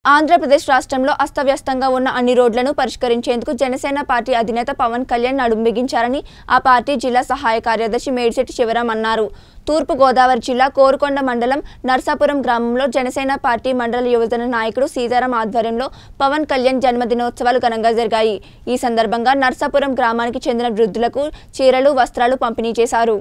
ఆంధ్రప్రదేశ్ రాష్ట్రంలో అస్తవ్యస్తంగా ఉన్న అన్ని రోడ్లను పరిష్కరించేందుకు జనసేన పార్టీ అధినేత పవన్ కళ్యాణ్ నడుం బిగించారని ఆ పార్టీ జిల్లా సహాయ కార్యదర్శి మేడిశెట్టి శివరాం అన్నారు తూర్పు గోదావరి జిల్లా కోరుకొండ మండలం నర్సాపురం గ్రామంలో జనసేన పార్టీ మండల యువజన నాయకుడు సీతారాం ఆధ్వర్యంలో పవన్ కళ్యాణ్ జన్మదినోత్సవాలు ఘనంగా జరిగాయి ఈ సందర్భంగా నర్సాపురం గ్రామానికి చెందిన వృద్ధులకు చీరలు వస్త్రాలు పంపిణీ చేశారు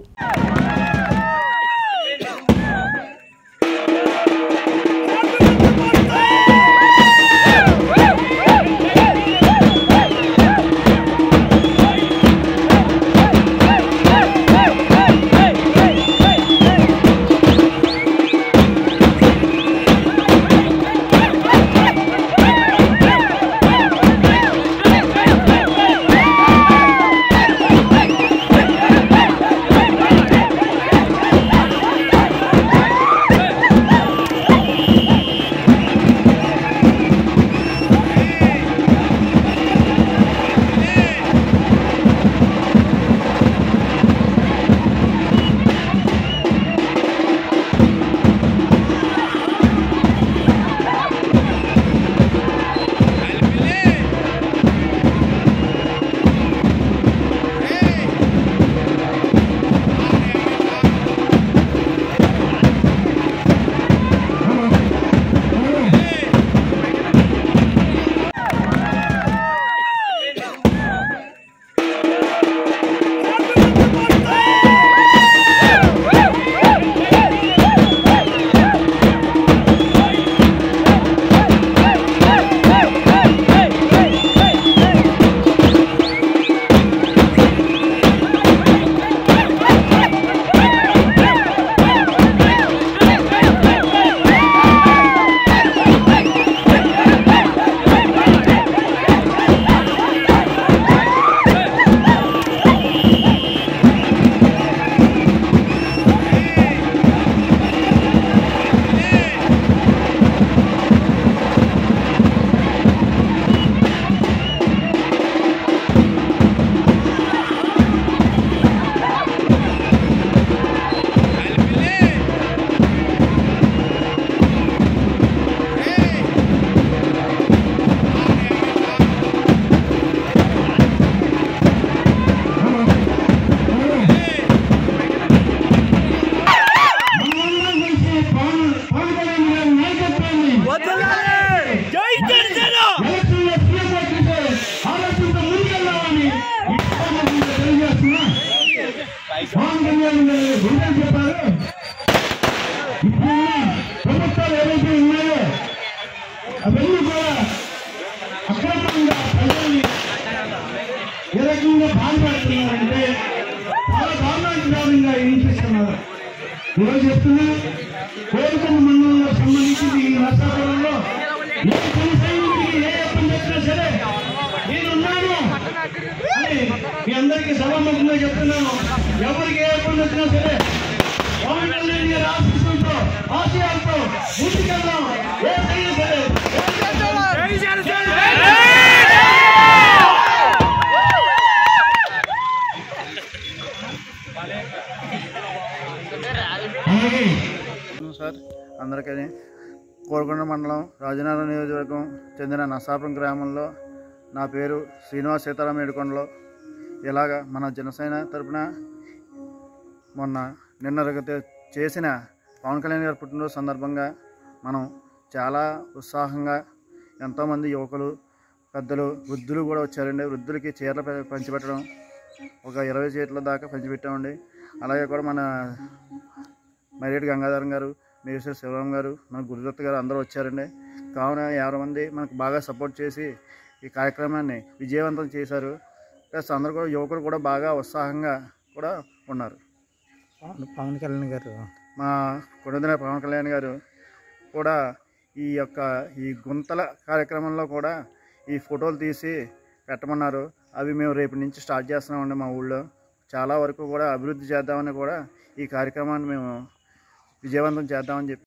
మనందరం కలిసి పవన్ పవన్ కళ్యాణ్ గారి నాయకత్వాన్ని వదలాలి జై జనసేన ఎలక్షన్లో సీఎం వచ్చితే ఆలోచనతో ముందుకెళ్దామని ఈ సభాముఖంగా తెలియజేస్తున్నా. పవన్ కళ్యాణ్ గారు గుండెలు చెప్పారు ఇప్పుడున్న ప్రభుత్వాలు ఏవైతే ఉన్నాయో అవన్నీ కూడా అక్రమంగా ప్రజల్ని ఏ రకంగా బాధపడుతున్నారంటే చాలా దారుణంగా హింసిస్తున్నారు ఈరోజు చెప్తున్నా కోరుకున్న మండలంలో సంబంధించింది ఈ నర్సాపురంలో ఏ జన సైనికుడికి ఏ ఇబ్బంది వచ్చినా సరే నేను ఉన్నాను అని మీ అందరికీ సభాముఖంగా చెప్తున్నాను ఎవరికి ఏ ఇబ్బంది వచ్చినా సరే పవన్ కళ్యాణ్ గారి ఆశీస్సులతో ఆశయాలతో ముందుకెళ్దాం ఏ సైనా సరే జై జనసేన అలాగే అవును సార్ అందరికీ కోరుకొండ మండలం రాజనగరం నియోజకవర్గం చెందిన నసాపురం గ్రామంలో నా పేరు శ్రీనివాస్ సీతారాం ఏడుకొండలో ఇలాగ మన జనసేన తరపున మొన్న నిన్న రగ- చేసిన పవన్ కళ్యాణ్ గారి పుట్టినరోజు సందర్భంగా మనం చాలా ఉత్సాహంగా ఎంతోమంది యువకులు పెద్దలు వృద్ధులు కూడా వచ్చారండి వృద్ధులకి చీరలు పె- పంచిపెట్టడం ఒక ఇరవై చీరల దాకా పంచిపెట్టామండి అలాగే కూడా మన మర్యాడి గంగాధరం గారు మేశ్వర శివరాం గారు మన గురుదత్త గారు అందరూ వచ్చారండి కావున యాభై మంది మనకు బాగా సపోర్ట్ చేసి ఈ కార్యక్రమాన్ని విజయవంతం చేశారు ప్లస్ అందరూ కూడా యువకులు కూడా బాగా ఉత్సాహంగా కూడా ఉన్నారు పవన్ కళ్యాణ్ గారు మా కొడుదన పవన్ కళ్యాణ్ గారు కూడా ఈ యొక్క ఈ గుంతల కార్యక్రమంలో కూడా ఈ ఫోటోలు తీసి పెట్టమన్నారు అవి మేము రేపు నుంచి స్టార్ట్ చేస్తున్నామండి మా ఊళ్ళో చాలా వరకు కూడా అభివృద్ధి చేద్దామని కూడా ఈ కార్యక్రమాన్ని మేము విజయవంతం చేద్దామని చెప్పి